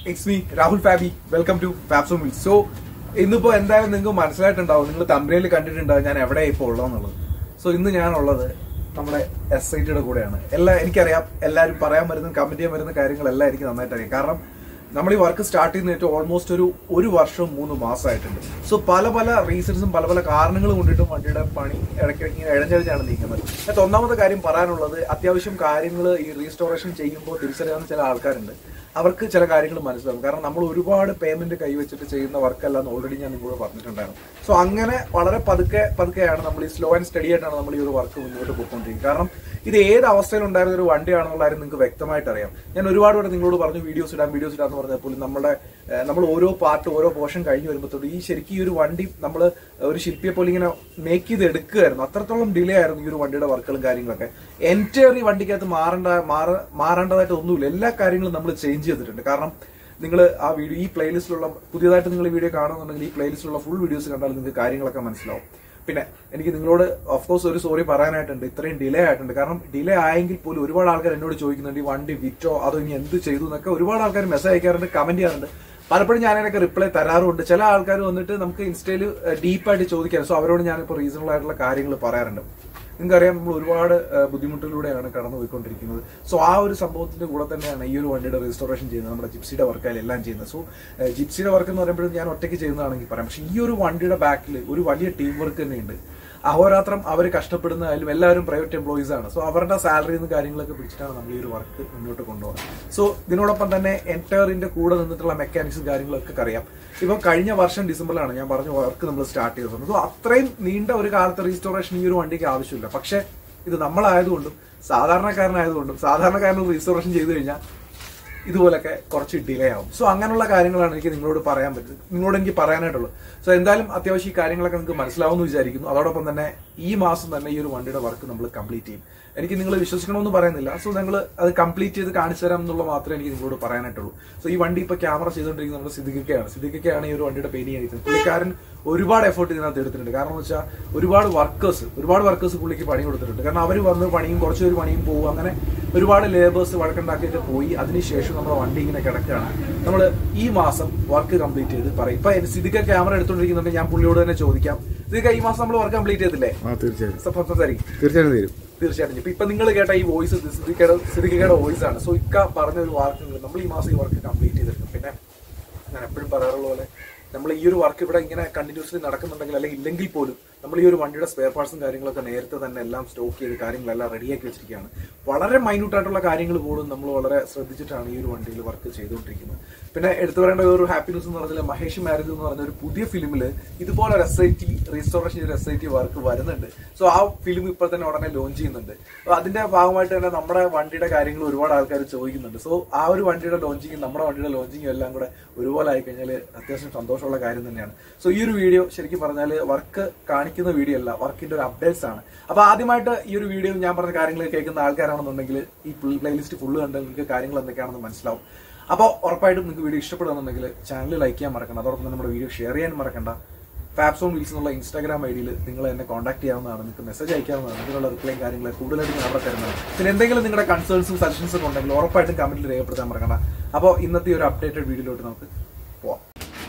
It's me Rahul Fabi welcome to ഫാബ്സോ മിൽ so ഇന്നിപ്പോ എന്തായാലും നിങ്ങൾക്ക് മനസ്സിലായിട്ടുണ്ടാവും നിങ്ങൾ തമ്പനയിൽ കണ്ടിട്ടുണ്ടാവും ഞാൻ എവിടെ ഇപ്പോൾ ഉള്ളതെന്നുള്ളത് സോ ഇന്ന് ഞാനുള്ളത് നമ്മുടെ എസ് ഐ ടിയുടെ കൂടെയാണ് എല്ലാ എനിക്കറിയാം എല്ലാവരും പറയാൻ വരുന്ന കമന്റ് ചെയ്യാൻ വരുന്ന കാര്യങ്ങളെല്ലാം എനിക്ക് നന്നായിട്ട് അറിയാം കാരണം നമ്മൾ ഈ വർക്ക് സ്റ്റാർട്ട് ചെയ്യുന്നതിട്ട് ഓൾമോസ്റ്റ് ഒരു ഒരു വർഷം മൂന്ന് മാസമായിട്ടുണ്ട് സോ പല പല റീസൺസും പല പല കാരണങ്ങൾ കൊണ്ടിട്ടും വണ്ടിയുടെ പണി ഇടയ്ക്കിടയ്ക്ക് ഇങ്ങനെ ഇഴഞ്ഞഴിച്ചാണ് നീങ്ങുന്നത് അതിനകത്ത് ഒന്നാമത്തെ കാര്യം പറയാനുള്ളത് അത്യാവശ്യം കാര്യങ്ങൾ ഈ റീസ്റ്റോറേഷൻ ചെയ്യുമ്പോൾ തിരിച്ചറിയാവുന്ന ചില ആൾക്കാരുണ്ട് അവർക്ക് ചില കാര്യങ്ങൾ മനസ്സിലാവും കാരണം നമ്മൾ ഒരുപാട് പേയ്മെന്റ് കൈവച്ചിട്ട് ചെയ്യുന്ന വർക്കല്ല എന്ന് ഓൾറെഡി ഞാൻ നിങ്ങളോട് പറഞ്ഞിട്ടുണ്ടായിരുന്നു സോ അങ്ങനെ വളരെ പതുക്കെ പതുക്കെയാണ് നമ്മൾ ഈ സ്ലോ ആൻഡ് സ്റ്റഡി ആയിട്ടാണ് നമ്മൾ ഈ ഒരു വർക്ക് മുന്നോട്ട് പോയിക്കൊണ്ടിരിക്കുന്നത് കാരണം ഇത് ഏത് അവസ്ഥയിലുണ്ടായിരുന്ന ഒരു വണ്ടിയാണെന്നുള്ള കാര്യം നിങ്ങൾക്ക് വ്യക്തമായിട്ട് അറിയാം ഞാൻ ഒരുപാട് വട്ടം നിങ്ങളോട് പറഞ്ഞു വീഡിയോസ് ഇടാം വീഡിയോസ് ഇടാന്ന് പറഞ്ഞപ്പോൾ നമ്മുടെ ഏഹ്, നമ്മൾ ഓരോ പാർട്ട് ഓരോ പോർഷൻ കഴിഞ്ഞ് വരുമ്പോഴത്തോട് ഈ ശരിക്കും ഈ ഒരു വണ്ടി നമ്മൾ ഒരു ശില്പിയെ പോലെ ഇങ്ങനെ മേക്ക് ചെയ്ത് എടുക്കുകയായിരുന്നു അത്രത്തോളം ഡിലേ ആയിരുന്നു ഈ ഒരു വണ്ടിയുടെ വർക്കുകളും കാര്യങ്ങളൊക്കെ എൻറ്റയർ ഈ വണ്ടിക്കകത്ത് മാറേണ്ട മാറ മാറേണ്ടതായിട്ട് ഒന്നുമില്ല എല്ലാ കാര്യങ്ങളും നമ്മൾ ചേഞ്ച് ചെയ്തിട്ടുണ്ട് കാരണം നിങ്ങൾ ആ വീഡിയോ ഈ പ്ലേലിസ്റ്റിലുള്ള പുതിയതായിട്ട് നിങ്ങൾ ഈ വീഡിയോ കാണുന്നുണ്ടെങ്കിൽ ഈ പ്ലേലിസ്റ്റിലുള്ള ഫുൾ വീഡിയോസ് കണ്ടാൽ നിങ്ങൾക്ക് കാര്യങ്ങളൊക്കെ മനസ്സിലാവും പിന്നെ എനിക്ക് നിങ്ങളോട് ഓഫ് കോഴ്സ് ഒരു സോറി പറയാനായിട്ടുണ്ട് ഇത്രയും ഡിലേ ആയിട്ടുണ്ട് കാരണം ഡിലേ ആയെങ്കിൽ പോലും ഒരുപാട് ആൾക്കാർ എന്നോട് ചോദിക്കുന്നുണ്ട് ഈ വണ്ടി വിറ്റോ അതോ ഇനി എന്ത് ചെയ്തു എന്നൊക്കെ ഒരുപാട് ആൾക്കാർ മെസ്സേജ് അയക്കാറുണ്ട് കമന്റ് ചെയ്യാറുണ്ട് പലപ്പോഴും ഞാൻ അതിനൊക്കെ റിപ്ലൈ തരാറുണ്ട് ചില ആൾക്കാർ വന്നിട്ട് നമുക്ക് ഇൻസ്റ്റയിൽ ഡീപ്പായിട്ട് ചോദിക്കാൻ സോ അവരോട് ഞാനിപ്പോൾ റീസണബിൾ ആയിട്ടുള്ള കാര്യങ്ങൾ പറയാറുണ്ട് നിങ്ങൾക്കറിയാം നമ്മൾ ഒരുപാട് ഏഹ്, ബുദ്ധിമുട്ടിലൂടെയാണ് കടന്നു പോയിക്കൊണ്ടിരിക്കുന്നത് സോ ആ ഒരു സംഭവത്തിന്റെ കൂടെ തന്നെയാണ് ഈ ഒരു വണ്ടിയുടെ റെസ്റ്റോറേഷൻ ചെയ്യുന്നത് നമ്മുടെ ജിപ്സിയുടെ വർക്കായാലും എല്ലാം ചെയ്യുന്നത് സോ ഏഹ്, ജിപ്സിയുടെ വർക്ക് എന്ന് പറയുമ്പോഴും ഞാൻ ഒറ്റയ്ക്ക് ചെയ്യുന്നതാണെങ്കിൽ പറയാം പക്ഷേ ഈ ഒരു വണ്ടിയുടെ ബാക്കിൽ ഒരു വലിയ ടീം വർക്ക് തന്നെയുണ്ട് അഹോരാത്രം അവർ കഷ്ടപ്പെടുന്നതായാലും എല്ലാവരും പ്രൈവറ്റ് എംപ്ലോയീസ് ആണ് സോ അവരുടെ സാലറി എന്ന് കാര്യങ്ങളൊക്കെ പിടിച്ചിട്ടാണ് നമ്മൾ ഈ ഒരു വർക്ക് മുന്നോട്ട് കൊണ്ടുപോകുന്നത് സോ ഇതിനോടൊപ്പം തന്നെ എൻറ്റയറിന്റെ കൂടെ നിന്നിട്ടുള്ള മെക്കാനിക്സും കാര്യങ്ങളൊക്കെ അറിയാം ഇപ്പൊ കഴിഞ്ഞ വർഷം ഡിസംബറിലാണ് ഞാൻ പറഞ്ഞ വർക്ക് നമ്മൾ സ്റ്റാർട്ട് ചെയ്തത് സോ അത്രയും നീണ്ട ഒരു കാലത്ത് റീസ്റ്റോറേഷൻ ഈ ഒരു വണ്ടിക്ക് ആവശ്യമില്ല പക്ഷെ ഇത് നമ്മളായതുകൊണ്ടും സാധാരണക്കാരനായതുകൊണ്ടും സാധാരണക്കാരന് റീസ്റ്റോറേഷൻ ചെയ്തു കഴിഞ്ഞാൽ ഇതുപോലൊക്കെ കുറച്ച് ഡിലേ ആവും സോ അങ്ങനെയുള്ള കാര്യങ്ങളാണ് എനിക്ക് നിങ്ങളോട് പറയാൻ പറ്റുന്നത് നിങ്ങളോട് എനിക്ക് പറയാനായിട്ടുള്ളത് സോ എന്തായാലും അത്യാവശ്യം ഈ കാര്യങ്ങളൊക്കെ നിങ്ങൾക്ക് മനസ്സിലാവുമെന്ന് വിചാരിക്കുന്നു അതോടൊപ്പം തന്നെ ഈ മാസം തന്നെ ഈ ഒരു വണ്ടിയുടെ വർക്ക് നമ്മൾ കംപ്ലീറ്റ് ചെയ്യും എനിക്ക് നിങ്ങൾ വിശ്വസിക്കണമെന്ന് പറയുന്നില്ല സോ നിങ്ങൾ അത് കംപ്ലീറ്റ് ചെയ്ത് കാണിച്ചു തരാം എന്നുള്ള മാത്രമേ എനിക്ക് നിങ്ങളോട് പറയാനായിട്ടുള്ളൂ സോ ഈ വണ്ടി ഇപ്പൊ ക്യാമറ ചെയ്തുകൊണ്ടിരിക്കുന്നത് നമ്മുടെ സിദ്ദിഖയ്ക്കാണ് സിദ്ദിഖയ്ക്കാണ് ഈ ഒരു വണ്ടിയുടെ പെയിന്റ് ചെയ്തിരിക്കുന്നത് പുള്ളിക്കാരൻ ഒരുപാട് എഫേർട്ട് ഇതിനകത്ത് എടുത്തിട്ടുണ്ട് കാരണം എന്ന് വെച്ചാൽ ഒരുപാട് വർക്കേഴ്സ് ഒരുപാട് വർക്കേഴ്സ് പുള്ളിക്ക് പണി കൊടുത്തിട്ടുണ്ട് കാരണം അവർ വന്ന് പണിയും കുറച്ച് പേര് പണിയും പോകും അങ്ങനെ ഒരുപാട് ലേബേഴ്സ് വഴക്കുണ്ടാക്കിയിട്ട് പോയി അതിനുശേഷം നമ്മുടെ വണ്ടി ഇങ്ങനെ കിടക്കുകയാണ് നമ്മൾ ഈ മാസം വർക്ക് കംപ്ലീറ്റ് ചെയ്ത് പറയും ഇപ്പൊ സിദ്ദിഖ ക്യാമറ എടുത്തോണ്ടിരിക്കുന്നുണ്ട് ഞാൻ പുള്ളിയോട് തന്നെ ചോദിക്കാം സിദ്ദിഖ ഈ മാസം നമ്മൾ വർക്ക് കംപ്ലീറ്റ് ചെയ്തില്ലേ ആ തീർച്ചയായും സംസാരിക്കും തീർച്ചയായും തീരും തീർച്ചയായിട്ടും ഇപ്പൊ ഇപ്പൊ നിങ്ങൾ കേട്ട ഈ വോയിസ് സിദ്ദിഖയുടെ സിദ്ദിഖയുടെ വോയിസ് ആണ് സോ ഇക്ക പറഞ്ഞ ഒരു വാർത്ത നമ്മൾ ഈ മാസം ഈ വർക്ക് കംപ്ലീറ്റ് ചെയ്തിട്ടുണ്ട് പിന്നെ ഞാൻ എപ്പോഴും പറയാറുള്ള പോലെ നമ്മൾ ഈ ഒരു വർക്ക് ഇവിടെ ഇങ്ങനെ കണ്ടിന്യൂസ്ലി നടക്കുന്നുണ്ടെങ്കിൽ അല്ലെങ്കിൽ ഇല്ലെങ്കിൽ പോലും നമ്മൾ ഈ ഒരു വണ്ടിയുടെ സ്പെയർ പാർട്സും കാര്യങ്ങളൊക്കെ നേരത്തെ തന്നെ എല്ലാം സ്റ്റോക്ക് ചെയ്ത് കാര്യങ്ങളെല്ലാം റെഡിയാക്കി വെച്ചിരിക്കുകയാണ് വളരെ മൈന്യൂട്ട് ആയിട്ടുള്ള കാര്യങ്ങൾ പോലും നമ്മൾ വളരെ ശ്രദ്ധിച്ചിട്ടാണ് ഈ ഒരു വണ്ടിയിൽ വർക്ക് ചെയ്തുകൊണ്ടിരിക്കുന്നത് പിന്നെ എടുത്തു പറയേണ്ട ഒരു ഹാപ്പി ന്യൂസ് എന്ന് പറഞ്ഞാൽ മഹേഷ് മാരുതി എന്ന് പറഞ്ഞ ഒരു പുതിയ ഫിലിമിൽ ഇതുപോലെ ഒരു എസ് ഐ ടി റീസ്റ്റോറേഷൻ ചെയ്ത എസ് ഐ ടി വർക്ക് വരുന്നുണ്ട് സോ ആ ഫിലിം ഇപ്പോൾ തന്നെ ഉടനെ ലോഞ്ച് ചെയ്യുന്നുണ്ട് അപ്പൊ അതിന്റെ ഭാഗമായിട്ട് തന്നെ നമ്മുടെ വണ്ടിയുടെ കാര്യങ്ങൾ ഒരുപാട് ആൾക്കാർ ചോദിക്കുന്നുണ്ട് സോ ആ ഒരു വണ്ടിയുടെ ലോഞ്ചിങ്ങും നമ്മുടെ വണ്ടിയുടെ ലോഞ്ചിങ്ങും എല്ലാം കൂടെ ഒരുപോലെ ആയി കഴിഞ്ഞാൽ അത്യാവശ്യം സന്തോഷമുള്ള കാര്യം തന്നെയാണ് സോ ഈ ഒരു വീഡിയോ ശരിക്കും പറഞ്ഞാൽ വർക്ക് കാണിക്കുന്ന വീഡിയോ അല്ല വർക്കിന്റെ ഒരു അപ്ഡേറ്റ്സ് ആണ് അപ്പൊ ആദ്യമായിട്ട് ഈ ഒരു വീഡിയോ ഞാൻ പറഞ്ഞ കാര്യങ്ങൾ കേൾക്കുന്ന ആൾക്കാരാണെന്നുണ്ടെങ്കിൽ ഈ പ്ലേലിസ്റ്റ് ഫുള്ള് കണ്ടാൽ നിങ്ങൾക്ക് കാര്യങ്ങൾ എന്തൊക്കെയാണെന്ന് മനസ്സിലാവും അപ്പോൾ ഉറപ്പായിട്ടും നിങ്ങൾക്ക് വീഡിയോ ഇഷ്ടപ്പെടുകയാണെന്നുണ്ടെങ്കിൽ ചാനൽ ലൈക്ക് ചെയ്യാൻ മറക്കണ്ട അതോടൊപ്പം തന്നെ നമ്മുടെ വീഡിയോ ഷെയർ ചെയ്യാൻ മറക്കണ്ട ഫാപ്സോൺ വീൽസ് എന്നുള്ള ഇൻസ്റ്റാഗ്രാം ഐ ഡിയിൽ നിങ്ങൾ എന്നെ കോൺടാക്ട് ചെയ്യാവുന്നതാണ് നിങ്ങൾക്ക് മെസ്സേജ് അയക്കാവുന്നതാണ് ഇതിനുള്ള റിപ്ലൈയും കാര്യങ്ങളും കൂടുതലായിട്ട് ഞാൻ അവിടെ തരുന്നതാണ് പിന്നെ എന്തെങ്കിലും നിങ്ങളുടെ കൺസേൺസും സജഷൻസും ഉണ്ടെങ്കിൽ ഉറപ്പായിട്ടും കമന്റിൽ രേഖപ്പെടുത്താൻ മറക്കണ്ട അപ്പോൾ ഇന്നത്തെ ഈ ഒരു അപ്ഡേറ്റഡ് വീഡിയോയിലോട്ട് നമുക്ക് പോവാം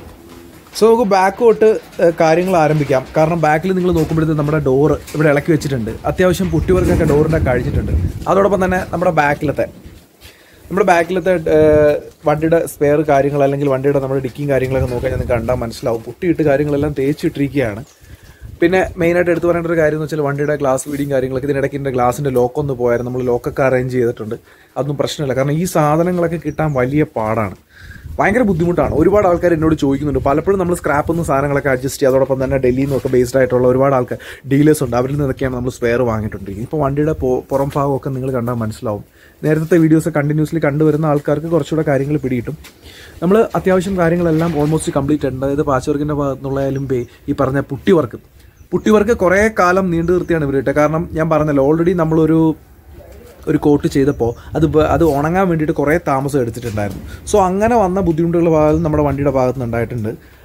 സോ നമുക്ക് ബാക്ക് തൊട്ട് കാര്യങ്ങൾ ആരംഭിക്കാം കാരണം ബാക്കിൽ നിങ്ങൾ നോക്കുമ്പോഴത്തേക്ക് നമ്മുടെ ഡോറ് ഇവിടെ ഇളക്കി വെച്ചിട്ടുണ്ട് അത്യാവശ്യം പുട്ടിവർക്കൊക്കെ ഡോറിൻ്റെ കഴിച്ചിട്ടുണ്ട് അതോടൊപ്പം തന്നെ നമ്മുടെ ബാക്കിലത്തെ നമ്മുടെ ബാക്കിലത്തെ ഏഹ്, വണ്ടിയുടെ സ്പെയർ കാര്യങ്ങൾ അല്ലെങ്കിൽ വണ്ടിയുടെ നമ്മുടെ ഡിക്കിയും കാര്യങ്ങളൊക്കെ നോക്കാൻ നിങ്ങൾക്ക് കണ്ടാൽ മനസ്സിലാവും പുട്ടിയിട്ട് കാര്യങ്ങളെല്ലാം തേച്ചിട്ടിരിക്കുകയാണ് പിന്നെ മെയിനായിട്ട് എടുത്തു പറയേണ്ട ഒരു കാര്യം എന്ന് വെച്ചാൽ വണ്ടിയുടെ ഗ്ലാസ് ഫീഡിങ് കാര്യങ്ങളൊക്കെ ഇതിനിടയ്ക്ക് എൻ്റെ ഗ്ലാസിൻ്റെ ലോക്കൊന്ന് പോയായിരുന്നു നമ്മൾ ലോക്കൊക്കെ അറേഞ്ച് ചെയ്തിട്ടുണ്ട് അതൊന്നും പ്രശ്നമില്ല കാരണം ഈ സാധനങ്ങളൊക്കെ കിട്ടാൻ വലിയ പാടാണ് ഭയങ്കര ബുദ്ധിമുട്ടാണ് ഒരുപാട് ആൾക്കാർ എന്നോട് ചോദിക്കുന്നുണ്ട് പലപ്പോഴും നമ്മൾ സ്ക്രാപ്പ് നിന്ന് സാധനങ്ങളൊക്കെ അഡ്ജസ്റ്റ് ചെയ്യുക അതോടൊപ്പം തന്നെ ഡൽഹിയിൽ നിന്നൊക്കെ ബേസ്ഡ് ആയിട്ടുള്ള ഒരുപാട് ആൾക്കാർ ഡീലേഴ്സ് ഉണ്ട് അവരിൽ നിന്നൊക്കെയാണ് നമ്മൾ സ്പെയർ വാങ്ങിയിട്ടുണ്ടെങ്കിൽ ഇപ്പോൾ വണ്ടിയുടെ പൊ- പുറം ഭാഗമൊക്കെ നിങ്ങൾ കണ്ടാൽ മനസ്സിലാവും നേരത്തെ വീഡിയോസ് കണ്ടിന്യൂസ്ലി കണ്ടുവരുന്ന ആൾക്കാർക്ക് കുറച്ചുകൂടെ കാര്യങ്ങൾ പിടിയിട്ടും നമ്മൾ അത്യാവശ്യം കാര്യങ്ങളെല്ലാം ഓൾമോസ്റ്റ് കംപ്ലീറ്റ് ഉണ്ട് അതായത് പാച്ച് വർക്കിൻ്റെ ഭാഗത്തുനിന്നുള്ളതായാലും പേ ഈ പറഞ്ഞ പുട്ടി വർക്ക് പുട്ടി വർക്ക് കുറേ കാലം നീണ്ടു നിർത്തിയാണ് ഇവരിട്ട് കാരണം ഞാൻ പറഞ്ഞല്ലോ ഓൾറെഡി നമ്മളൊരു ഒരു കോട്ട് ചെയ്തപ്പോൾ അത് ബ- അത് ഉണങ്ങാൻ വേണ്ടിയിട്ട് കുറേ താമസം എടുത്തിട്ടുണ്ടായിരുന്നു സോ അങ്ങനെ വന്ന ബുദ്ധിമുട്ടുകൾ ഭാഗം നമ്മുടെ വണ്ടിയുടെ ഭാഗത്ത് നിന്ന് ഉണ്ടായിട്ടുണ്ട്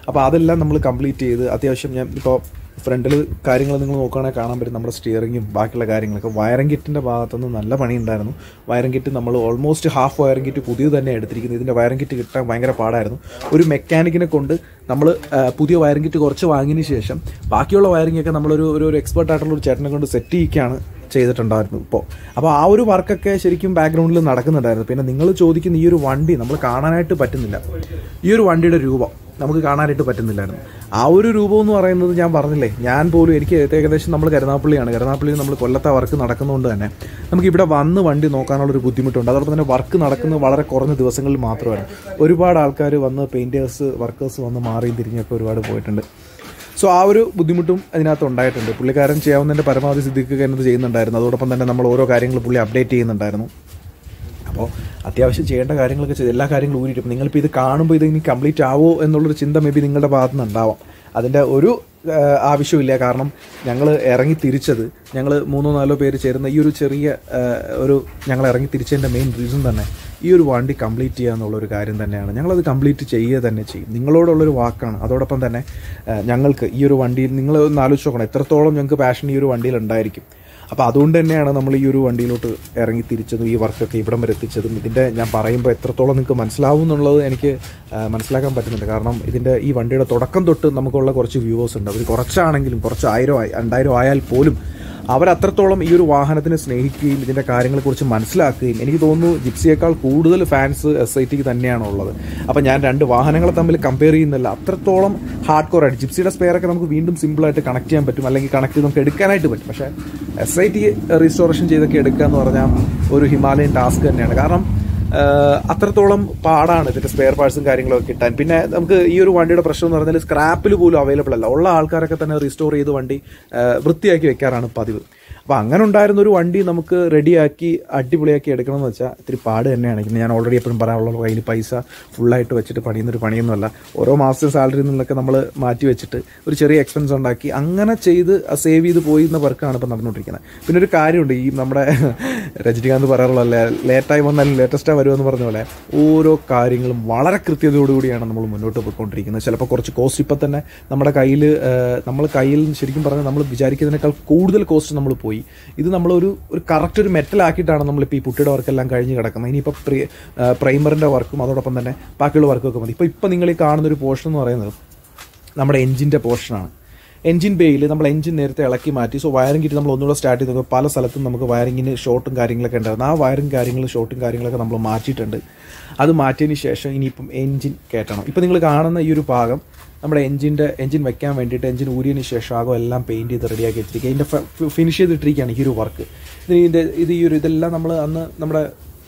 അപ്പോൾ അതെല്ലാം നമ്മൾ കംപ്ലീറ്റ് ചെയ്ത് അത്യാവശ്യം ഞാൻ ഇപ്പോൾ ഫ്രണ്ടിൽ കാര്യങ്ങൾ നിങ്ങൾ നോക്കുകയാണെങ്കിൽ കാണാൻ പറ്റും നമ്മുടെ സ്റ്റിയറിങ്ങും ബാക്കിയുള്ള കാര്യങ്ങളൊക്കെ വയറിംഗ് കിറ്റിൻ്റെ ഭാഗത്തുനിന്ന് നല്ല പണിയുണ്ടായിരുന്നു വയറിംഗ് കിറ്റ് നമ്മൾ ഓൾമോസ്റ്റ് ഹാഫ് വയറിംഗ് കിറ്റ് പുതിയത് തന്നെ എടുത്തിരിക്കുന്നത് ഇതിൻ്റെ വയറിംഗ് കിറ്റ് കിട്ടാൻ ഭയങ്കര പാടായിരുന്നു ഒരു മെക്കാനിക്കിനെ കൊണ്ട് നമ്മൾ പുതിയ വയറിംഗ് കിറ്റ് കുറച്ച് വാങ്ങിയതിന് ശേഷം ബാക്കിയുള്ള വയറിംഗ് ഒക്കെ നമ്മളൊരു ഒരു ഒരു എക്സ്പെർട്ട് ആയിട്ടുള്ള ഒരു ചേട്ടനെ കൊണ്ട് സെറ്റ് ചെയ്യിക്കുകയാണ് ചെയ്തിട്ടുണ്ടായിരുന്നു ഇപ്പോൾ അപ്പോൾ ആ ഒരു വർക്കൊക്കെ ശരിക്കും ബാക്ക്ഗ്രൗണ്ടിൽ നടക്കുന്നുണ്ടായിരുന്നു പിന്നെ നിങ്ങൾ ചോദിക്കുന്ന ഈ ഒരു വണ്ടി നമ്മൾ കാണാനായിട്ട് പറ്റുന്നില്ല ഈ ഒരു വണ്ടിയുടെ രൂപം നമുക്ക് കാണാനായിട്ട് പറ്റുന്നില്ലായിരുന്നു ആ ഒരു രൂപം എന്ന് പറയുന്നത് ഞാൻ പറഞ്ഞില്ലേ ഞാൻ പോലും എനിക്ക് ഏകദേശം നമ്മൾ കരുനാപ്പള്ളിയാണ് കരുനാപ്പള്ളിയിൽ നമ്മൾ കൊല്ലത്തെ വർക്ക് നടക്കുന്നതുകൊണ്ട് തന്നെ നമുക്ക് ഇവിടെ വന്ന് വണ്ടി നോക്കാനുള്ളൊരു ബുദ്ധിമുട്ടുണ്ട് അതോടൊപ്പം തന്നെ വർക്ക് നടക്കുന്നത് വളരെ കുറഞ്ഞ ദിവസങ്ങളിൽ മാത്രമാണ് ഒരുപാട് ആൾക്കാർ വന്ന് പെയിൻറ്റേഴ്സ് വർക്കേഴ്സ് വന്ന് മാറിയും തിരിഞ്ഞൊക്കെ ഒരുപാട് പോയിട്ടുണ്ട് സോ ആ ഒരു ബുദ്ധിമുട്ടും അതിനകത്ത് ഉണ്ടായിട്ടുണ്ട് പുള്ളിക്കാരൻ ചെയ്യാവുന്നതിൻ്റെ പരമാവധി സിദ്ധിക്കുക എന്നത് ചെയ്യുന്നുണ്ടായിരുന്നു അതോടൊപ്പം തന്നെ നമ്മൾ ഓരോ കാര്യങ്ങൾ പുള്ളി അപ്ഡേറ്റ് ചെയ്യുന്നുണ്ടായിരുന്നു അപ്പോൾ അത്യാവശ്യം ചെയ്യേണ്ട കാര്യങ്ങളൊക്കെ ചെയ്ത് എല്ലാ കാര്യങ്ങളും ഊരിയിട്ടും നിങ്ങളിപ്പോൾ ഇത് കാണുമ്പോൾ ഇത് ഇനി കംപ്ലീറ്റ് ആവോ എന്നുള്ളൊരു ചിന്ത മേ ബി നിങ്ങളുടെ ഭാഗത്ത് നിന്ന് ഉണ്ടാവാം അതിൻ്റെ ഒരു ആ, ആവശ്യമില്ല കാരണം ഞങ്ങൾ ഇറങ്ങി തിരിച്ചത് ഞങ്ങൾ മൂന്നോ നാലോ പേര് ചേരുന്ന ഈ ഒരു ചെറിയ ആ, ഒരു ഞങ്ങൾ ഇറങ്ങി തിരിച്ചതിൻ്റെ മെയിൻ റീസൺ തന്നെ ഈ ഒരു വണ്ടി കംപ്ലീറ്റ് ചെയ്യുക എന്നുള്ളൊരു കാര്യം തന്നെയാണ് ഞങ്ങളത് കംപ്ലീറ്റ് ചെയ്യുക തന്നെ ചെയ്യും നിങ്ങളോടുള്ളൊരു വാക്കാണ് അതോടൊപ്പം തന്നെ ആ, ഞങ്ങൾക്ക് ഈ ഒരു വണ്ടിയിൽ നിങ്ങൾ ഒന്ന് ആലോചിച്ച് നോക്കണം എത്രത്തോളം ഞങ്ങൾക്ക് പാഷൻ ഈ ഒരു വണ്ടിയിൽ ഉണ്ടായിരിക്കും അപ്പോൾ അതുകൊണ്ട് തന്നെയാണ് നമ്മൾ ഈ ഒരു വണ്ടിയിലോട്ട് ഇറങ്ങി തിരിച്ചതും ഈ വർക്കൊക്കെ ഇവിടം വരെ എത്തിച്ചതും ഇതിൻ്റെ ഞാൻ പറയുമ്പോൾ എത്രത്തോളം നിങ്ങൾക്ക് മനസ്സിലാവും എന്നുള്ളത് എനിക്ക് ആ, മനസ്സിലാക്കാൻ പറ്റുന്നുണ്ട് കാരണം ഇതിൻ്റെ ഈ വണ്ടിയുടെ തുടക്കം തൊട്ട് നമുക്കുള്ള കുറച്ച് വ്യൂവേഴ്സ് ഉണ്ട് അവർ കുറച്ചാണെങ്കിലും കുറച്ച് ആയിരം ആയി രണ്ടായിരം ആയാൽ പോലും അവരത്രത്തോളം ഈ ഒരു വാഹനത്തിനെ സ്നേഹിക്കുകയും ഇതിൻ്റെ കാര്യങ്ങളെക്കുറിച്ച് മനസ്സിലാക്കുകയും എനിക്ക് തോന്നുന്നു ജിപ്സിയേക്കാൾ കൂടുതൽ ഫാൻസ് എസ് ഐ ടിക്ക് തന്നെയാണ് ഉള്ളത് അപ്പോൾ ഞാൻ രണ്ട് വാഹനങ്ങളെ തമ്മിൽ കമ്പയർ ചെയ്യുന്നില്ല അത്രത്തോളം ഹാർഡ് കോർ ആയിട്ട് ജിപ്സിയുടെ സ്പെയറൊക്കെ നമുക്ക് വീണ്ടും സിമ്പിളായിട്ട് കണക്ട് ചെയ്യാൻ പറ്റും അല്ലെങ്കിൽ കണക്ട് ചെയ്ത് നമുക്ക് എടുക്കാനായിട്ട് പറ്റും പക്ഷേ എസ് ഐ ടി റീസ്റ്റോറേഷൻ ചെയ്തൊക്കെ എടുക്കുക എന്ന് പറഞ്ഞാൽ ഒരു ഹിമാലയൻ ടാസ്ക് തന്നെയാണ് കാരണം ആഹ് അത്രത്തോളം പാടാണ് ഇതിന്റെ സ്പെയർ പാർട്സും കാര്യങ്ങളൊക്കെ കിട്ടാൻ പിന്നെ നമുക്ക് ഈ ഒരു വണ്ടിയുടെ പ്രശ്നം എന്ന് പറഞ്ഞാൽ സ്ക്രാപ്പിൽ പോലും അവൈലബിൾ അല്ല ഉള്ള ആൾക്കാരൊക്കെ തന്നെ റീസ്റ്റോർ ചെയ്ത് വണ്ടി ആഹ് വൃത്തിയാക്കി വെക്കാറാണ് പതിവ് അപ്പോൾ അങ്ങനെ ഉണ്ടായിരുന്ന ഒരു വണ്ടി നമുക്ക് റെഡിയാക്കി അടിപൊളിയാക്കി എടുക്കണം എന്ന് വെച്ചാൽ ഇത്തിരി പാട് തന്നെയാണ് പിന്നെ ഞാൻ ഓൾറെഡി എപ്പോഴും പറയാനുള്ള കയ്യിൽ പൈസ ഫുള്ളായിട്ട് വെച്ചിട്ട് പണിയുന്നൊരു പണിയൊന്നുമല്ല ഓരോ മാസത്തെ സാലറിയിൽ നിന്നൊക്കെ നമ്മൾ മാറ്റി വെച്ചിട്ട് ഒരു ചെറിയ എക്സ്പെൻസ് ഉണ്ടാക്കി അങ്ങനെ ചെയ്ത് സേവ് ചെയ്ത് പോയി എന്ന വർക്കാണ് ഇപ്പോൾ നടന്നുകൊണ്ടിരിക്കുന്നത് പിന്നെ ഒരു കാര്യമുണ്ട് ഈ നമ്മുടെ രജനികാന്ത് പറയാറുള്ള ലേറ്റായി വന്നാലും ലേറ്റസ്റ്റായി വരുമെന്ന് പറഞ്ഞ പോലെ ഓരോ കാര്യങ്ങളും വളരെ കൃത്യതയോടുകൂടിയാണ് നമ്മൾ മുന്നോട്ട് പോയിക്കൊണ്ടിരിക്കുന്നത് ചിലപ്പോൾ കുറച്ച് കോസ്റ്റ് ഇപ്പം തന്നെ നമ്മുടെ കയ്യിൽ നമ്മൾ കയ്യിൽ ശരിക്കും പറഞ്ഞാൽ നമ്മൾ വിചാരിക്കുന്നതിനേക്കാൾ കൂടുതൽ കോസ്റ്റ് നമ്മൾ പോയി ഇത് നമ്മളൊരു ഒരു കറക്റ്റ് ഒരു മെറ്റൽ ആക്കിയിട്ടാണ് നമ്മളിപ്പോൾ ഈ പുട്ടിയുടെ വർക്കെല്ലാം കഴിഞ്ഞ് കിടക്കുന്നത് ഇനിയിപ്പോൾ പ്രി പ്രൈമറിൻ്റെ വർക്കും അതോടൊപ്പം തന്നെ ബാക്കിയുള്ള വർക്കൊക്കെ മതി ഇപ്പോൾ ഇപ്പോൾ നിങ്ങൾ ഈ കാണുന്ന ഒരു പോർഷൻ എന്ന് പറയുന്നത് നമ്മുടെ എഞ്ചിൻ്റെ പോർഷനാണ് എഞ്ചിൻ ബേയിൽ നമ്മൾ എഞ്ചിൻ നേരത്തെ ഇളക്കി മാറ്റി സോ വയറിംഗ് കിറ്റ് നമ്മൾ ഒന്നുകൂടെ സ്റ്റാർട്ട് ചെയ്ത് നോക്കുമ്പോൾ പല സ്ഥലത്തും നമുക്ക് വയറിങ്ങിന് ഷോർട്ടും കാര്യങ്ങളൊക്കെ ഉണ്ടായിരുന്നു ആ വയറിംഗ് കാര്യങ്ങളും ഷോർട്ടും കാര്യങ്ങളൊക്കെ നമ്മൾ മാറ്റിയിട്ടുണ്ട് അത് മാറ്റിയതിന് ശേഷം ഇനിയിപ്പം എഞ്ചിൻ കയറ്റണം ഇപ്പം നിങ്ങൾ കാണുന്ന ഈ ഒരു ഭാഗം നമ്മുടെ എഞ്ചിൻ്റെ എഞ്ചിൻ വെക്കാൻ വേണ്ടിയിട്ട് എഞ്ചിൻ ഊരിയതിന് ശേഷം ആകും എല്ലാം പെയിൻറ്റ് ചെയ്ത് റെഡിയാക്കി വെച്ചിരിക്കുക ഇതിൻ്റെ ഫിനിഷ് ചെയ്തിട്ടിരിക്കുകയാണ് ഈ ഒരു വർക്ക് ഇത് ഇതിൻ്റെ ഇത് ഈ ഒരു ഇതെല്ലാം നമ്മൾ അന്ന് നമ്മുടെ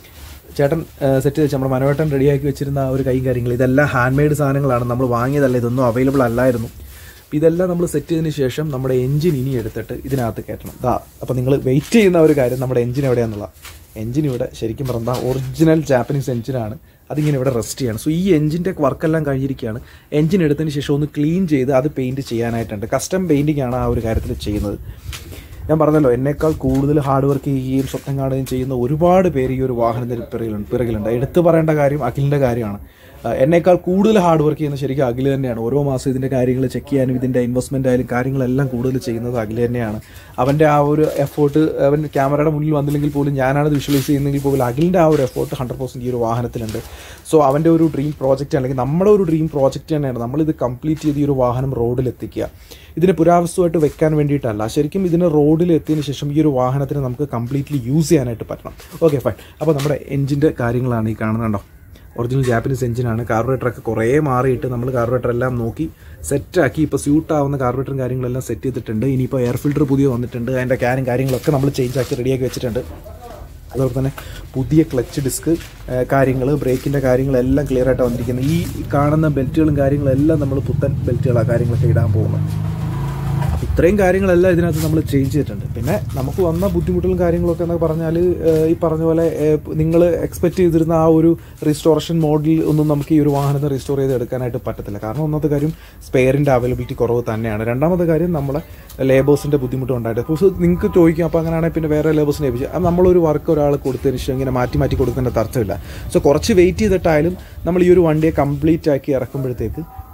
ചേട്ടൻ സെറ്റ് ചെയ്ത് വെച്ച് നമ്മുടെ മനോഹട്ടൻ റെഡിയാക്കി വെച്ചിരുന്ന ആ ഒരു കൈ കാര്യങ്ങൾ ഇതെല്ലാം ഹാൻഡ് മെയ്ഡ് സാധനങ്ങളാണ് നമ്മൾ വാങ്ങിയതല്ല ഇതൊന്നും അവൈലബിൾ അല്ലായിരുന്നു അപ്പോൾ ഇതെല്ലാം നമ്മൾ സെറ്റ് ചെയ്തതിന് ശേഷം നമ്മുടെ എഞ്ചിൻ ഇനി എടുത്തിട്ട് ഇതിനകത്ത് കയറ്റണം ദാ അപ്പോൾ നിങ്ങൾ വെയിറ്റ് ചെയ്യുന്ന ഒരു കാര്യം നമ്മുടെ എഞ്ചിൻ എവിടെയാണെന്നുള്ള എഞ്ചിൻ ഇവിടെ ശരിക്കും പറഞ്ഞാൽ ഒറിജിനൽ ജാപ്പനീസ് എഞ്ചിനാണ് അതിങ്ങനെ ഇവിടെ റെസ്റ്റ് ചെയ്യാണ് സോ ഈ എഞ്ചിൻ്റെ വർക്കെല്ലാം കഴിഞ്ഞിരിക്കുകയാണ് എഞ്ചിൻ എടുത്തതിന് ശേഷം ഒന്ന് ക്ലീൻ ചെയ്ത് അത് പെയിൻറ്റ് ചെയ്യാനായിട്ടുണ്ട് കസ്റ്റം പെയിൻറ്റിംഗ് ആണ് ആ ഒരു കാര്യത്തിൽ ചെയ്യുന്നത് ഞാൻ പറഞ്ഞല്ലോ എന്നേക്കാൾ കൂടുതൽ ഹാർഡ് വർക്ക് ചെയ്യുകയും സ്വപ്നം കാണുകയും ചെയ്യുന്ന ഒരുപാട് പേര് ഈ ഒരു വാഹനത്തിന് പിറകിലുണ്ട് പിറകിലുണ്ട് എടുത്തു പറയേണ്ട കാര്യം അഖിലിൻ്റെ കാര്യമാണ് ആ, എന്നേക്കാൾ കൂടുതൽ ഹാർഡ് വർക്ക് ചെയ്യുന്ന ശരിക്കും അഖിൽ തന്നെയാണ് ഓരോ മാസം ഇതിൻ്റെ കാര്യങ്ങൾ ചെക്ക് ചെയ്യാനും ഇതിൻ്റെ ഇൻവെസ്റ്റ്മെൻ്റ് ആയാലും കാര്യങ്ങളെല്ലാം കൂടുതൽ ചെയ്യുന്നത് അഖിൽ തന്നെയാണ് അവൻ്റെ ആ ഒരു എഫേർട്ട് അവൻ ക്യാമറയുടെ മുന്നിൽ വന്നില്ലെങ്കിൽ പോലും ഞാനാണ് വിഷ്വലൈസ് ചെയ്യുന്നെങ്കിൽ പോലും അഖിലിൻ്റെ ആ ഒരു എഫേർട്ട് ഹൺഡ്രഡ് പെർസെൻറ്റ് ഈ ഒരു വാഹനത്തിലുണ്ട് സോ അവൻ്റെ ഒരു ഡ്രീം പ്രോജക്റ്റ് അല്ലെങ്കിൽ നമ്മുടെ ഒരു ഡ്രീം പ്രോജക്റ്റ് തന്നെയാണ് നമ്മളിത് കംപ്ലീറ്റ് ചെയ്ത് ഈ ഒരു വാഹനം റോഡിൽ എത്തിക്കുക ഇതിനെ പുരാവസ്തുവായിട്ട് വെക്കാൻ വേണ്ടിയിട്ടല്ല ശരിക്കും ഇതിന് റോഡിൽ എത്തിയതിന് ശേഷം ഈ ഒരു വാഹനത്തിന് നമുക്ക് കംപ്ലീറ്റ്ലി യൂസ് ചെയ്യാനായിട്ട് പറ്റണം ഓക്കെ ഫൈൻ അപ്പോൾ നമ്മുടെ എഞ്ചിൻ്റെ കാര്യങ്ങളാണ് ഈ കാണുന്നുണ്ടോ ഒറിജിനൽ ജാപ്പനീസ് എഞ്ചിനാണ് കാർബറേറ്ററൊക്കെ കുറേ മാറിയിട്ട് നമ്മൾ കാർബറേറ്റർ എല്ലാം നോക്കി സെറ്റാക്കി ഇപ്പോൾ സ്യൂട്ട് ആവുന്ന കാർബറേറ്ററും കാര്യങ്ങളെല്ലാം സെറ്റ് ചെയ്തിട്ടുണ്ട് ഇനിയിപ്പോൾ എയർ ഫിൽറ്റർ പുതിയ വന്നിട്ടുണ്ട് അതിൻ്റെ ക്യാനും കാര്യങ്ങളൊക്കെ നമ്മൾ ചേഞ്ച് ആക്കി റെഡിയാക്കി വെച്ചിട്ടുണ്ട് അതുപോലെ തന്നെ പുതിയ ക്ലച്ച് ഡിസ്ക് കാര്യങ്ങൾ ബ്രേക്കിൻ്റെ കാര്യങ്ങളെല്ലാം ക്ലിയർ ആയിട്ട് വന്നിരിക്കുന്നത് ഈ കാണുന്ന ബെൽറ്റുകളും കാര്യങ്ങളെല്ലാം നമ്മൾ പുത്തൻ ബെൽറ്റുകളാണ് കാര്യങ്ങളൊക്കെ ഇടാൻ പോകുന്നത് അപ്പം ഇത്രയും കാര്യങ്ങളെല്ലാം ഇതിനകത്ത് നമ്മൾ ചേഞ്ച് ചെയ്തിട്ടുണ്ട് പിന്നെ നമുക്ക് വന്ന ബുദ്ധിമുട്ടുകളും കാര്യങ്ങളൊക്കെ എന്നൊക്കെ പറഞ്ഞാൽ ഈ പറഞ്ഞ പോലെ നിങ്ങൾ എക്സ്പെക്ട് ചെയ്തിരുന്ന ആ ഒരു റിസ്റ്റോറേഷൻ മോഡൽ ഒന്നും നമുക്ക് ഈ ഒരു വാഹനത്തെ റിസ്റ്റോർ ചെയ്ത് എടുക്കാനായിട്ട് പറ്റത്തില്ല കാരണം ഒന്നാമത്തെ കാര്യം സ്പെയറിൻ്റെ അവൈലബിലിറ്റി കുറവ് തന്നെയാണ് രണ്ടാമത്തെ കാര്യം നമ്മളെ ലേബേഴ്സിൻ്റെ ബുദ്ധിമുട്ട് ഉണ്ടായിട്ട് അപ്പോൾ നിങ്ങൾക്ക് ചോദിക്കും അപ്പോൾ അങ്ങനെയാണെങ്കിൽ പിന്നെ വേറെ ലേബേഴ്സിനെ ഏൽപ്പിച്ചു അത് നമ്മളൊരു വർക്ക് ഒരാൾ കൊടുത്തതിന് ശേഷം ഇങ്ങനെ മാറ്റി മാറ്റി കൊടുക്കുന്നതിൻ്റെ അർത്ഥമില്ല സോ കുറച്ച് വെയിറ്റ് ചെയ്തിട്ടായാലും നമ്മൾ ഈ ഒരു വണ്ടിയെ കംപ്ലീറ്റ് ആക്കി ഇറക്കുമ്പോഴത്തേക്ക്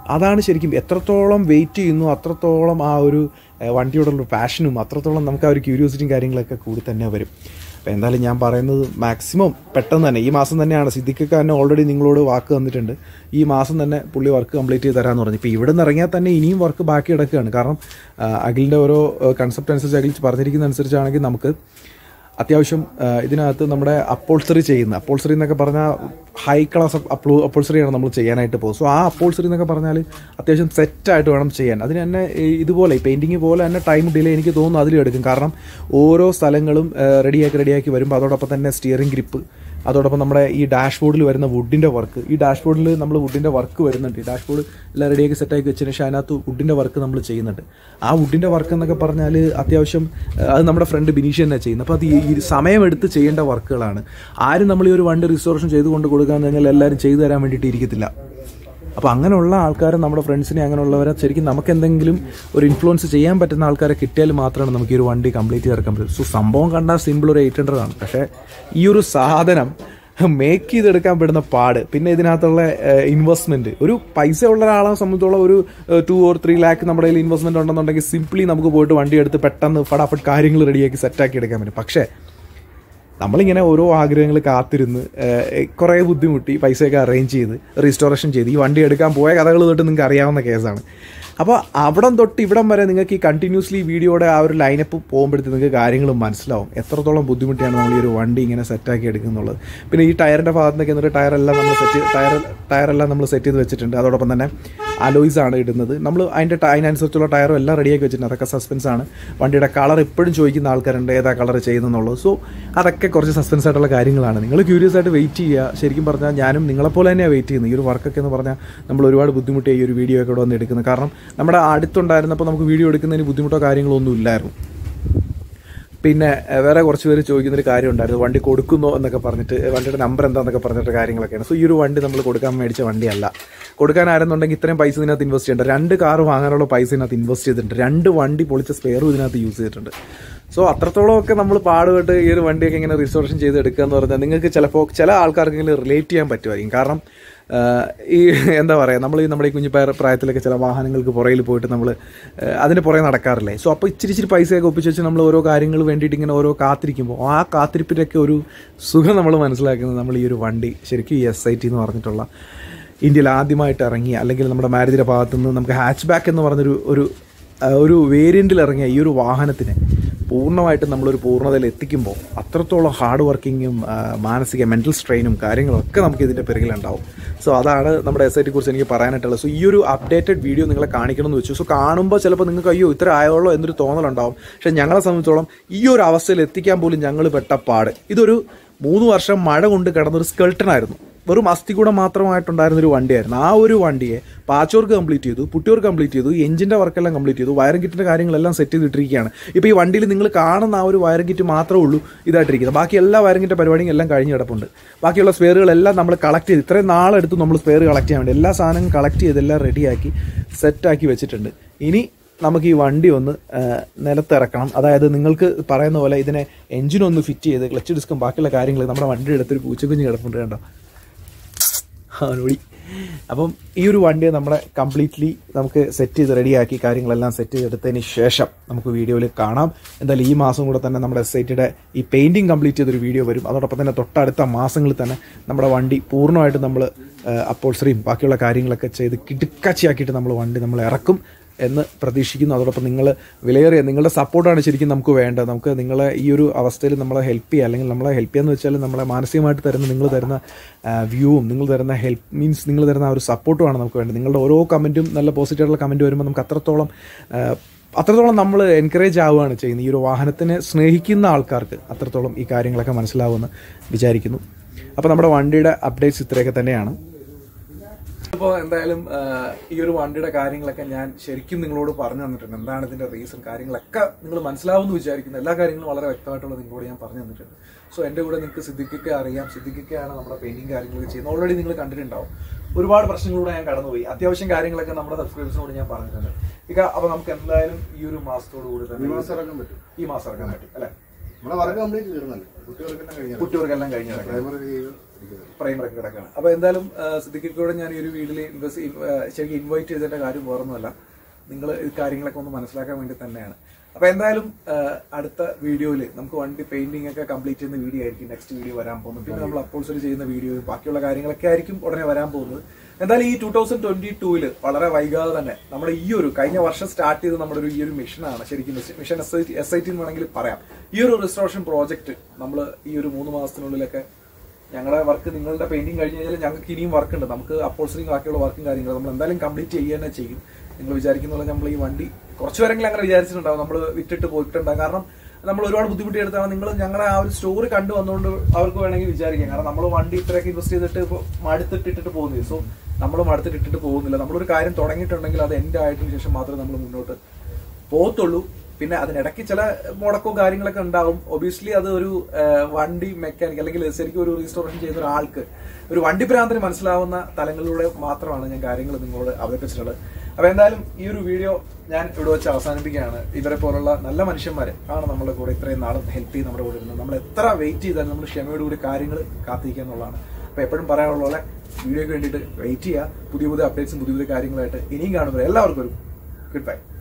അതാണ് ശരിക്കും എത്രത്തോളം വെയിറ്റ് ചെയ്യുന്നു അത്രത്തോളം ആ ഒരു ഏഹ്, വണ്ടിയോടുള്ള പാഷനും അത്രത്തോളം നമുക്ക് ആ ഒരു ക്യൂരിയോസിറ്റിയും കാര്യങ്ങളൊക്കെ കൂടി തന്നെ വരും അപ്പോൾ എന്തായാലും ഞാൻ പറയുന്നത് മാക്സിമം പെട്ടെന്ന് തന്നെ ഈ മാസം തന്നെയാണ് സിദ്ദിഖൊക്കെ തന്നെ ഓൾറെഡി നിങ്ങളോട് വാക്ക് തന്നിട്ടുണ്ട് ഈ മാസം തന്നെ പുള്ളി വർക്ക് കംപ്ലീറ്റ് ചെയ്ത് തരാമെന്ന് പറഞ്ഞു ഇപ്പോൾ ഇവിടെ നിന്ന് ഇറങ്ങിയാൽ തന്നെ ഇനിയും വർക്ക് ബാക്കി കിടക്കുകയാണ് കാരണം ആ, അഖിലിൻ്റെ ഓരോ കൺസെപ്റ്റ് അനുസരിച്ച് അഖിൽ പറഞ്ഞിരിക്കുന്ന അനുസരിച്ചാണെങ്കിൽ നമുക്ക് അത്യാവശ്യം ആ, ഇതിനകത്ത് നമ്മുടെ അപ്പോൾസറി ചെയ്യുന്ന അപ്പോൾസറി എന്നൊക്കെ പറഞ്ഞാൽ ഹൈ ക്ലാസ് അപ്ലോ അപ്പോൾസറിയാണ് നമ്മൾ ചെയ്യാനായിട്ട് പോകും സോ ആ അപ്പോൾസറി എന്നൊക്കെ പറഞ്ഞാൽ അത്യാവശ്യം സെറ്റായിട്ട് വേണം ചെയ്യാൻ അതിന് തന്നെ ഈ ഇതുപോലെ പെയിൻറ്റിങ് പോലെ തന്നെ ടൈം ഡിലേ എനിക്ക് തോന്നുന്നു അതിലും എടുക്കും കാരണം ഓരോ സ്ഥലങ്ങളും റെഡിയാക്കി റെഡിയാക്കി വരുമ്പോൾ അതോടൊപ്പം തന്നെ സ്റ്റിയറിംഗ് ഗ്രിപ്പ് അതോടൊപ്പം നമ്മുടെ ഈ ഡാഷ്ബോർഡിൽ വരുന്ന വുഡിൻ്റെ വർക്ക് ഈ ഡാഷ്ബോർഡിൽ നമ്മൾ വുഡിൻ്റെ വർക്ക് വരുന്നുണ്ട് ഈ ഡാഷ്ബോർഡ് എല്ലാം റെഡിയാക്കി സെറ്റാക്കി വെച്ചതിന് ശേഷം അതിനകത്ത് വുഡിൻ്റെ വർക്ക് നമ്മൾ ചെയ്യുന്നുണ്ട് ആ വുഡിൻ്റെ വർക്ക് എന്നൊക്കെ പറഞ്ഞാൽ അത്യാവശ്യം ഏഹ്, അത് നമ്മുടെ ഫ്രണ്ട് ബിനീഷ് തന്നെ ചെയ്യുന്നത് അപ്പോൾ അത് ഈ ഈ സമയമെടുത്ത് ചെയ്യേണ്ട വർക്കുകളാണ് ആരും നമ്മൾ ഈ ഒരു വണ്ടി റിസോർഷൻ ചെയ്ത് കൊണ്ട് കൊടുക്കാന്ന് കഴിഞ്ഞാൽ എല്ലാവരും ചെയ്തു തരാൻ വേണ്ടിയിട്ട് ഇരിക്കത്തില്ല അപ്പോൾ അങ്ങനെയുള്ള ആൾക്കാരെ നമ്മുടെ ഫ്രണ്ട്സിനെ അങ്ങനെയുള്ളവരെ ശരിക്കും നമുക്ക് എന്തെങ്കിലും ഒരു ഇൻഫ്ലുവൻസ് ചെയ്യാൻ പറ്റുന്ന ആൾക്കാരെ കിട്ടിയാൽ മാത്രമാണ് നമുക്ക് ഈ ഒരു വണ്ടി കംപ്ലീറ്റ് ചെയ്തെടുക്കാൻ പറ്റും സോ സംഭവം കണ്ടാൽ സിമ്പിൾ ഒരു എയ്റ്റ് ഹൺഡ്രഡ് ആണ് പക്ഷേ ഈ ഒരു സാധനം മേക്ക് ചെയ്തെടുക്കാൻ പെടുന്ന പാട് പിന്നെ ഇതിനകത്തുള്ള ഇൻവെസ്റ്റ്മെന്റ് ഒരു പൈസ ഉള്ള ഒരാളെ സംബന്ധിച്ചോളം ഒരു ടു ഓർ ത്രീ ലാക്ക് നമ്മുടെ കയ്യിൽ ഇൻവെസ്റ്റ്മെന്റ് ഉണ്ടെന്നുണ്ടെങ്കിൽ സിംപ്ലി നമുക്ക് പോയിട്ട് വണ്ടി എടുത്ത് പെട്ടെന്ന് ഫടാഫട്ട് കാര്യങ്ങൾ റെഡിയാക്കി സെറ്റാക്കി എടുക്കാൻ പറ്റും പക്ഷേ നമ്മളിങ്ങനെ ഓരോ ആഗ്രഹങ്ങൾ കാത്തിരുന്ന് ഏഹ്, കുറേ ബുദ്ധിമുട്ടി പൈസയൊക്കെ അറേഞ്ച് ചെയ്ത് റീസ്റ്റോറേഷൻ ചെയ്ത് ഈ വണ്ടി എടുക്കാൻ പോയ കഥകൾ തൊട്ട് നിങ്ങൾക്ക് അറിയാവുന്ന കേസാണ് അപ്പോൾ അവിടം തൊട്ട് ഇവിടം വരെ നിങ്ങൾക്ക് ഈ കണ്ടിന്യൂസ്ലി വീഡിയോയുടെ ആ ഒരു ലൈനപ്പ് പോകുമ്പോഴത്തേക്ക് നിങ്ങൾക്ക് കാര്യങ്ങൾ മനസ്സിലാവും എത്രത്തോളം ബുദ്ധിമുട്ടിയാണ് നമ്മൾ ഈ ഒരു വണ്ടി ഇങ്ങനെ സെറ്റാക്കി എടുക്കുന്നുള്ളത് പിന്നെ ഈ ടയറിൻ്റെ ഭാഗത്ത് നിന്നൊക്കെ എന്നിട്ട് ടയറെല്ലാം നമ്മൾ സെറ്റ് ടയർ ടയറെല്ലാം നമ്മൾ സെറ്റ് ചെയ്ത് വെച്ചിട്ടുണ്ട് അതോടൊപ്പം തന്നെ അലോയ്സ് ആണ് ഇടുന്നത് നമ്മൾ അതിൻ്റെ ട- അതിനനുസരിച്ചുള്ള ടയറും എല്ലാം റെഡിയാക്കി വെച്ചിട്ടുണ്ട് അതൊക്കെ സസ്പെൻസ് ആണ് വണ്ടിയുടെ കളർ എപ്പോഴും ചോദിക്കുന്ന ആൾക്കാരുണ്ട് ഏതാ കളർ ചെയ്യുന്നുള്ളത് സോ അതൊക്കെ കുറച്ച് സസ്പെൻസ് ആയിട്ടുള്ള കാര്യങ്ങളാണ് നിങ്ങൾ ക്യൂരിയസ് ആയിട്ട് വെയിറ്റ് ചെയ്യുക ശരിക്കും പറഞ്ഞാൽ ഞാനും നിങ്ങളെപ്പോലെ തന്നെയാണ് വെയിറ്റ് ചെയ്യുന്നത് ഈ ഒരു വർക്കൊക്കെ എന്ന് പറഞ്ഞാൽ നമ്മൾ ഒരുപാട് ബുദ്ധിമുട്ടി ഈ ഒരു വീഡിയോ ഒക്കെ ഇവിടെ വന്ന് എടുക്കുന്നത് കാരണം നമ്മുടെ അടുത്തുണ്ടായിരുന്നപ്പോൾ നമുക്ക് വീഡിയോ എടുക്കുന്നതിന് ബുദ്ധിമുട്ടോ കാര്യങ്ങളോ ഒന്നും ഇല്ലായിരുന്നു പിന്നെ ഏഹ്, വേറെ കുറച്ച് പേര് ചോദിക്കുന്നൊരു കാര്യം ഉണ്ടായിരുന്നു വണ്ടി കൊടുക്കുന്നോ എന്നൊക്കെ പറഞ്ഞിട്ട് ഏഹ്, വണ്ടിയുടെ നമ്പർ എന്താന്നൊക്കെ പറഞ്ഞിട്ട് കാര്യങ്ങളൊക്കെയാണ് സോ ഈ ഒരു വണ്ടി നമ്മൾ കൊടുക്കാൻ മേടിച്ച വണ്ടിയല്ല കൊടുക്കാനായിരുന്നുണ്ടെങ്കിൽ ഇത്രയും പൈസ ഇതിനകത്ത് ഇൻവെസ്റ്റ് ചെയ്യേണ്ട രണ്ട് കാർ വാങ്ങാനുള്ള പൈസ ഇതിനകത്ത് ഇൻവെസ്റ്റ് ചെയ്തിട്ടുണ്ട് രണ്ട് വണ്ടി പൊളിച്ച സ്പെയറും ഇതിനകത്ത് യൂസ് ചെയ്തിട്ടുണ്ട് സോ അത്രത്തോളം ഒക്കെ നമ്മൾ പാടുപെട്ട് ഈ ഒരു വണ്ടിയൊക്കെ ഇങ്ങനെ റിസോർഷൻ ചെയ്ത് എടുക്കുക എന്ന് പറഞ്ഞാൽ നിങ്ങൾക്ക് ചിലപ്പോൾ ചില ആൾക്കാർക്കെങ്കിലും റിലേറ്റ് ചെയ്യാൻ പറ്റുമായിരിക്കും കാരണം ആഹ് ഈ എന്താ പറയുക നമ്മൾ ഈ നമ്മുടെ ഈ കുഞ്ഞു പ്രായ- പ്രായത്തിലൊക്കെ ചില വാഹനങ്ങൾക്ക് പുറകിൽ പോയിട്ട് നമ്മൾ അതിന് പുറകെ നടക്കാറില്ലേ സോ അപ്പോൾ ഇച്ചിരി ഇച്ചിരി പൈസയൊക്കെ ഒപ്പിച്ച് വെച്ച് നമ്മൾ ഓരോ കാര്യങ്ങൾ വേണ്ടിയിട്ട് ഇങ്ങനെ ഓരോ കാത്തിരിക്കുമ്പോൾ ആ കാത്തിരിപ്പിൻ്റെയൊക്കെ ഒരു സുഖം നമ്മൾ മനസ്സിലാക്കുന്നത് നമ്മൾ ഈ ഒരു വണ്ടി ശരിക്കും ഈ എസ് ഐ ടി എന്ന് പറഞ്ഞിട്ടുള്ള ഇന്ത്യയിൽ ആദ്യമായിട്ട് ഇറങ്ങിയ അല്ലെങ്കിൽ നമ്മുടെ മാരുതിയുടെ ഭാഗത്തു നിന്ന് നമുക്ക് ഹാച്ച് ബാക്ക് എന്ന് പറഞ്ഞൊരു ഒരു ആ, ഒരു വേരിയൻറ്റിൽ ഇറങ്ങിയ ഈ ഒരു വാഹനത്തിനെ പൂർണ്ണമായിട്ടും നമ്മളൊരു പൂർണ്ണതയിൽ എത്തിക്കുമ്പോൾ അത്രത്തോളം ഹാർഡ് വർക്കിങ്ങും ആ, മാനസിക മെൻ്റൽ സ്ട്രെയിനും കാര്യങ്ങളൊക്കെ നമുക്ക് ഇതിൻ്റെ പിറകിലുണ്ടാവും സോ അതാണ് നമ്മുടെ എസ് ഐ ടി കുറിച്ച് എനിക്ക് പറയാനായിട്ടുള്ളത് സോ ഈ ഒരു അപ്ഡേറ്റഡ് വീഡിയോ നിങ്ങളെ കാണിക്കണം എന്ന് വെച്ചു സോ കാണുമ്പോൾ ചിലപ്പോൾ നിങ്ങൾക്ക് അയ്യോ ഇത്ര ആയോളോ എന്നൊരു തോന്നലുണ്ടാവും പക്ഷേ ഞങ്ങളെ സംബന്ധിച്ചോളം ഈ ഒരു അവസ്ഥയിൽ എത്തിക്കാൻ പോലും ഞങ്ങൾ പെട്ട പാട് ഇതൊരു മൂന്ന് വർഷം മഴ കൊണ്ട് കിടന്നൊരു സ്കെൾട്ടനായിരുന്നു വെറും അസ്ഥികൂടം മാത്രമായിട്ടുണ്ടായിരുന്ന ഒരു വണ്ടിയായിരുന്നു ആ ഒരു വണ്ടിയെ പാച്ചോർക്ക് കംപ്ലീറ്റ് ചെയ്തു പുട്ടിയോർക്ക് കംപ്ലീറ്റ് ചെയ്തു എഞ്ചിൻ്റെ വർക്കെല്ലാം കംപ്ലീറ്റ് ചെയ്തു വയറിംഗ് കിറ്റിൻ്റെ കാര്യങ്ങളെല്ലാം സെറ്റ് ചെയ്തിട്ടിരിക്കുകയാണ് ഇപ്പോൾ ഈ വണ്ടിയിൽ നിങ്ങൾ കാണുന്ന ആ ഒരു വയറിംഗ് കിറ്റ് മാത്രമേ ഉള്ളൂ ഇതായിട്ടിരിക്കുന്നത് ബാക്കി എല്ലാ വയറിംഗ് കിറ്റിൻ്റെ പരിപാടിയും എല്ലാം കഴിഞ്ഞ് കിടപ്പുണ്ട് ബാക്കിയുള്ള സ്പെയറുകളെല്ലാം നമ്മൾ കളക്ട് ചെയ്ത് ഇത്രയും നാളെടുത്ത് നമ്മൾ സ്പെയർ കളക്ട് ചെയ്യാൻ വേണ്ടി എല്ലാ സാധനവും കളക്ട് ചെയ്ത് എല്ലാം റെഡിയാക്കി സെറ്റാക്കി വെച്ചിട്ടുണ്ട് ഇനി നമുക്ക് ഈ വണ്ടി ഒന്ന് ആ, നിലത്തിറക്കണം അതായത് നിങ്ങൾക്ക് പറയുന്ന പോലെ ഇതിനെ എഞ്ചിനൊന്ന് ഫിറ്റ് ചെയ്ത് ക്ലച്ച് ഡിസ്കും ബാക്കിയുള്ള കാര്യങ്ങൾ നമ്മുടെ വണ്ടിയുടെ അടുത്തൊരു പൂച്ചക്കുഞ്ഞ് കിടപ്പുണ്ട് കണ്ടോ അവനോടി അപ്പം ഈ ഒരു വണ്ടിയെ നമ്മുടെ കംപ്ലീറ്റ്ലി നമുക്ക് സെറ്റ് ചെയ്ത് റെഡിയാക്കി കാര്യങ്ങളെല്ലാം സെറ്റ് ചെയ്തെടുത്തതിന് ശേഷം നമുക്ക് വീഡിയോയിൽ കാണാം എന്തായാലും ഈ മാസം കൂടെ തന്നെ നമ്മുടെ എസ് ഐ ഈ പെയിന്റിങ് കംപ്ലീറ്റ് ചെയ്തൊരു വീഡിയോ വരും അതോടൊപ്പം തന്നെ തൊട്ടടുത്ത മാസങ്ങളിൽ തന്നെ നമ്മുടെ വണ്ടി പൂർണ്ണമായിട്ട് നമ്മൾ അപ്പോൾസറിയും ബാക്കിയുള്ള കാര്യങ്ങളൊക്കെ ചെയ്ത് കിടുക്കാച്ചിയാക്കിയിട്ട് നമ്മൾ വണ്ടി നമ്മൾ ഇറക്കും എന്ന് പ്രതീക്ഷിക്കുന്നു അതോടൊപ്പം നിങ്ങൾ വിലയേറിയ നിങ്ങളുടെ സപ്പോർട്ടാണ് ശരിക്കും നമുക്ക് വേണ്ടത് നമുക്ക് നിങ്ങളെ ഈ ഒരു അവസ്ഥയിൽ നമ്മളെ ഹെൽപ്പ് ചെയ്യുക അല്ലെങ്കിൽ നമ്മളെ ഹെൽപ്പ് ചെയ്യാന്ന് വെച്ചാൽ നമ്മളെ മാനസികമായിട്ട് തരുന്ന നിങ്ങൾ തരുന്ന വ്യൂവും നിങ്ങൾ തരുന്ന ഹെൽപ്പ് മീൻസ് നിങ്ങൾ തരുന്ന ആ ഒരു സപ്പോർട്ടുമാണ് നമുക്ക് വേണ്ടത് നിങ്ങളുടെ ഓരോ കമൻറ്റും നല്ല പോസിറ്റീവായിട്ടുള്ള കമൻറ്റ് വരുമ്പോൾ നമുക്ക് അത്രത്തോളം ആ, അത്രത്തോളം നമ്മൾ എൻകറേജ് ആവുകയാണ് ചെയ്യുന്നത് ഈ ഒരു വാഹനത്തിനെ സ്നേഹിക്കുന്ന ആൾക്കാർക്ക് അത്രത്തോളം ഈ കാര്യങ്ങളൊക്കെ മനസ്സിലാവുമെന്ന് വിചാരിക്കുന്നു അപ്പോൾ നമ്മുടെ വണ്ടിയുടെ അപ്ഡേറ്റ്സ് ഇത്രയൊക്കെ തന്നെയാണ് അപ്പോൾ എന്തായാലും ആ, ഈ ഒരു വണ്ടിയുടെ കാര്യങ്ങളൊക്കെ ഞാൻ ശരിക്കും നിങ്ങളോട് പറഞ്ഞു തന്നിട്ടുണ്ട് എന്താണ് ഇതിന്റെ റീസൺ കാര്യങ്ങളൊക്കെ നിങ്ങൾ മനസ്സിലാവുമെന്ന് വിചാരിക്കുന്നു എല്ലാ കാര്യങ്ങളും വളരെ വ്യക്തമായിട്ടുള്ള നിങ്ങളോട് ഞാൻ പറഞ്ഞു തന്നിട്ടുണ്ട് സോ എൻ്റെ കൂടെ നിങ്ങൾക്ക് സിദ്ദിഖൊക്കെ അറിയാം സിദ്ദിഖൊക്കെയാണ് നമ്മുടെ പെയിന്റിങ് കാര്യങ്ങളൊക്കെ ചെയ്യുന്നത് ഓൾറെഡി നിങ്ങൾ കണ്ടിട്ടുണ്ടാവും ഒരുപാട് പ്രശ്നങ്ങളിലൂടെ ഞാൻ കടന്നുപോയി അത്യാവശ്യം കാര്യങ്ങളൊക്കെ നമ്മുടെ സബ്സ്ക്രൈബേഴ്സിനോട് ഞാൻ പറഞ്ഞിട്ടുണ്ട് ഇక അപ്പോൾ നമുക്ക് എന്തായാലും ഈ ഒരു മാസത്തോടു കൂടി തന്നെ ഈ മാസം ഇറങ്ങാൻ പറ്റും. ഈ മാസം ഇറങ്ങാൻ പറ്റും അല്ലേ നമ്മളെ വർക്ക് കംപ്ലീറ്റ് തീർന്നല്ലേ കുട്ടികൾക്കെല്ലാം കഴിഞ്ഞാൽ കുട്ടികൾക്കെല്ലാം കഴിഞ്ഞ പ്രൈമറി ചെയ്ത് ഇരിക്കുന്നത് പ്രൈമറൊക്കെ കിടക്കുകയാണ് അപ്പൊ എന്തായാലും സിദ്ദിഖിക്കൂടെ ഞാൻ ഈ ഒരു വീഡിയോയിൽ ഇൻവെസ്റ്റ് ശരിക്കും ഇൻവൈറ്റ് ചെയ്തതിന്റെ കാര്യം വേറൊന്നുമല്ല നിങ്ങൾ ഈ കാര്യങ്ങളൊക്കെ ഒന്ന് മനസ്സിലാക്കാൻ വേണ്ടി തന്നെയാണ് അപ്പൊ എന്തായാലും ആ, അടുത്ത വീഡിയോയിൽ നമുക്ക് വണ്ടി പെയിന്റിംഗ് ഒക്കെ കംപ്ലീറ്റ് ചെയ്യുന്ന വീഡിയോ ആയിരിക്കും നെക്സ്റ്റ് വീഡിയോ വരാൻ പോകുന്നത് പിന്നെ നമ്മൾ അപ്പോൾസറി ചെയ്യുന്ന വീഡിയോ ബാക്കിയുള്ള കാര്യങ്ങളൊക്കെ ആയിരിക്കും ഉടനെ വരാൻ പോകുന്നത് എന്തായാലും ഈ ടൂ തൗസൻഡ് ട്വന്റി ടൂവില് വളരെ വൈകാതെ തന്നെ നമ്മുടെ ഈ ഒരു കഴിഞ്ഞ വർഷം സ്റ്റാർട്ട് ചെയ്ത നമ്മുടെ ഒരു ഈ ഒരു മിഷനാണ് ശരിക്കും mission S I S I T എന്ന് വേണമെങ്കിൽ പറയാം ഈ ഒരു റിസ്റ്റോറേഷൻ പ്രോജക്റ്റ് നമ്മൾ ഈ ഒരു മൂന്ന് മാസത്തിനുള്ളിലൊക്കെ ഞങ്ങളുടെ വർക്ക് നിങ്ങളുടെ പെയിന്റിംഗ് കഴിഞ്ഞ് കഴിഞ്ഞാൽ ഞങ്ങൾക്ക് ഇനിയും വർക്ക് ഉണ്ട് നമുക്ക് അപ്പോൾസറിങ് ബാക്കിയുള്ള വർക്കും കാര്യങ്ങളും നമ്മൾ എന്തായാലും കംപ്ലീറ്റ് ചെയ്യുക തന്നെ ചെയ്യും നിങ്ങൾ വിചാരിക്കുന്ന പോലെ നമ്മൾ ഈ വണ്ടി കുറച്ച് പേരെങ്കിലും അങ്ങനെ വിചാരിച്ചിട്ടുണ്ടാവും നമ്മൾ വിറ്റിട്ട് പോയിട്ടുണ്ടാകും കാരണം നമ്മൾ ഒരുപാട് ബുദ്ധിമുട്ടിയെടുത്താണ് നിങ്ങൾ ഞങ്ങളുടെ ആ ഒരു സ്റ്റോറി കണ്ടു വന്നുകൊണ്ട് അവർക്ക് വേണമെങ്കിൽ വിചാരിക്കാം കാരണം നമ്മൾ വണ്ടി ഇത്രയൊക്കെ ഇൻവെസ്റ്റ് ചെയ്തിട്ട് ഇപ്പോൾ മടുത്തിട്ടിട്ട് പോകുന്നില്ല സോ നമ്മൾ മടുത്തിട്ടിട്ട് പോകുന്നില്ല നമ്മളൊരു കാര്യം തുടങ്ങിയിട്ടുണ്ടെങ്കിൽ അത് എൻഡ് ആയതിനു ശേഷം മാത്രമേ നമ്മൾ മുന്നോട്ട് പോകത്തുള്ളൂ പിന്നെ അതിനിടയ്ക്ക് ചില മുടക്കോ കാര്യങ്ങളൊക്കെ ഉണ്ടാവും ഒബിയസ്ലി അത് ഒരു ആ, വണ്ടി മെക്കാനിക് അല്ലെങ്കിൽ ശരിക്കും ഒരു റീസ്റ്റോറേഷൻ ചെയ്യുന്ന ഒരാൾക്ക് ഒരു വണ്ടി ഭ്രാന്തിന് മനസ്സിലാവുന്ന തലങ്ങളിലൂടെ മാത്രമാണ് ഞാൻ കാര്യങ്ങൾ നിങ്ങളോട് അവതരിപ്പിച്ചിട്ടുള്ളത് അപ്പൊ എന്തായാലും ഈ ഒരു വീഡിയോ ഞാൻ ഇവിടെ വെച്ച് അവസാനിപ്പിക്കുകയാണ് ഇവരെ പോലുള്ള നല്ല മനുഷ്യന്മാർ ആണ് നമ്മുടെ കൂടെ ഇത്രയും നാളും ഹെൽപ്പ് ചെയ്ത് നമ്മുടെ കൂടെ ഇരുന്നത് നമ്മൾ എത്ര വെയിറ്റ് ചെയ്താലും നമ്മൾ ക്ഷമയോടുകൂടി കാര്യങ്ങൾ കാത്തിരിക്കുക എന്നുള്ളതാണ് അപ്പൊ എപ്പോഴും പറയാനുള്ള പോലെ വീഡിയോക്ക് വേണ്ടിയിട്ട് വെയിറ്റ് ചെയ്യുക പുതിയ പുതിയ അപ്ഡേറ്റ്സും പുതിയ പുതിയ കാര്യങ്ങളായിട്ട് ഇനിയും കാണുമ്പോൾ എല്ലാവർക്കും ഒരു ഗുഡ് ബൈ